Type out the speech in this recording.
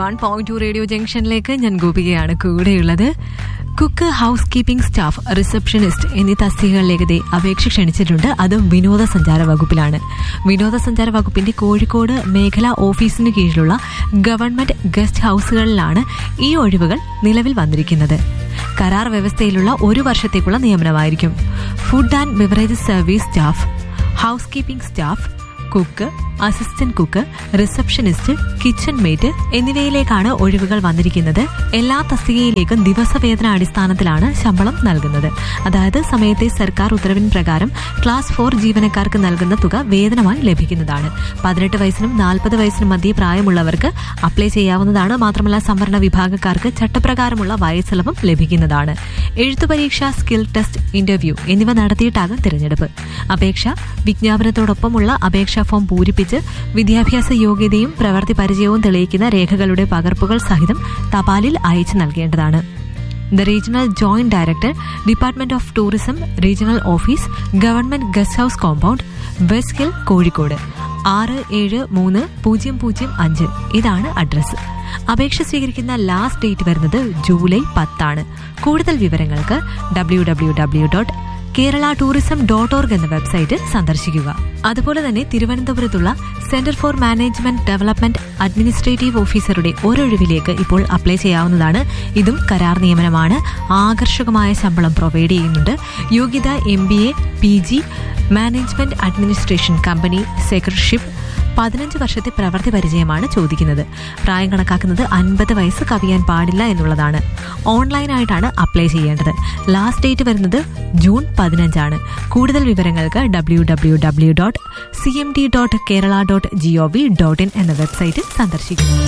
one point two radio ജംഗ്ഷനിലേക്ക് ഞാൻ ഗോപികയാണ് കൂടെയുള്ളത് cook housekeeping staff receptionist എന്നീ തസ്തികകളിലേക്ക് ദേ അപേക്ഷ ക്ഷണിച്ചിട്ടുണ്ട് അതും വിനോദസഞ്ചാര വകുപ്പിലാണ് വിനോദസഞ്ചാര വകുപ്പിന്റെ കോഴിക്കോട് മേഖലാ ഓഫീസിന് കീഴിലുള്ള ഗവൺമെന്റ് ഗസ്റ്റ് ഹൌസുകളിലാണ് ഈ ഒഴിവുകൾ നിലവിൽ വന്നിരിക്കുന്നത് കരാർ വ്യവസ്ഥയിലുള്ള ഒരു വർഷത്തേക്കുള്ള നിയമനമായിരിക്കും food and beverages service staff housekeeping staff cook assistant cook receptionist kitchen mate എന്നിവയിലേക്കാണ് ഒഴിവുകൾ വന്നിരിക്കുന്നത് എല്ലാ തസ്തികയിലേക്കും ദിവസവേതന അടിസ്ഥാനത്തിലാണ് ശമ്പളം നൽകുന്നത് അതായത് സമയത്തെ സർക്കാർ ഉത്തരവിൻ പ്രകാരം ക്ലാസ് ഫോർ ജീവനക്കാർക്ക് നൽകുന്ന തുക വേതനമായി ലഭിക്കുന്നതാണ് പതിനെട്ട് വയസ്സിനും നാൽപ്പത് വയസ്സിനും മധ്യേ പ്രായമുള്ളവർക്ക് അപ്ലൈ ചെയ്യാവുന്നതാണ് മാത്രമല്ല സംവരണ വിഭാഗക്കാർക്ക് ചട്ടപ്രകാരമുള്ള വയസ്സിളവും ലഭിക്കുന്നതാണ് എഴുത്തു പരീക്ഷ സ്കിൽ ടെസ്റ്റ് ഇന്റർവ്യൂ എന്നിവ നടത്തിയിട്ടാകും തിരഞ്ഞെടുപ്പ് അപേക്ഷ വിജ്ഞാപനത്തോടൊപ്പമുള്ള അപേക്ഷാ ഫോം പൂരിപ്പിച്ച് വിദ്യാഭ്യാസ യോഗ്യതയും പ്രവൃത്തി പരിചയവും തെളിയിക്കുന്ന രേഖകളുടെ പകർപ്പുകൾ സഹിതം തപാലിൽ അയച്ചു നൽകേണ്ടതാണ് the regional joint director department of tourism regional office government guest house compound west hill Kozhikode ആറ് ഏഴ് മൂന്ന് പൂജ്യം പൂജ്യം അഞ്ച് ഇതാണ് അഡ്രസ്സ് അപേക്ഷ സ്വീകരിക്കുന്ന ലാസ്റ്റ് ഡേറ്റ് വരുന്നത് ജൂലൈ പത്താണ് കൂടുതൽ വിവരങ്ങൾക്ക് W W W dot Kerala tourism dot org എന്ന വെബ്സൈറ്റ് സന്ദർശിക്കുക അതുപോലെ തന്നെ തിരുവനന്തപുരത്തുള്ള centre for management development administrative ഓഫീസറുടെ ഒരൊഴിവിലേക്ക് ഇപ്പോൾ അപ്ലൈ ചെയ്യാവുന്നതാണ് ഇതും കരാർ നിയമനമാണ് ആകർഷകമായ ശമ്പളം പ്രൊവൈഡ് ചെയ്യുന്നുണ്ട് യോഗ്യത M B A P G management administration company secretaryship പതിനഞ്ച് വർഷത്തെ പ്രവൃത്തി പരിചയമാണ് ചോദിക്കുന്നത് പ്രായം കണക്കാക്കുന്നത് അൻപത് വയസ്സ് കവിയാൻ പാടില്ല എന്നുള്ളതാണ് ഓൺലൈനായിട്ടാണ് അപ്ലൈ ചെയ്യേണ്ടത് ലാസ്റ്റ് ഡേറ്റ് വരുന്നത് ജൂൺ പതിനഞ്ചാണ് കൂടുതൽ വിവരങ്ങൾക്ക് W W W dot C M D dot Kerala dot G O V dot in എന്ന വെബ്സൈറ്റ് സന്ദർശിക്കുന്നു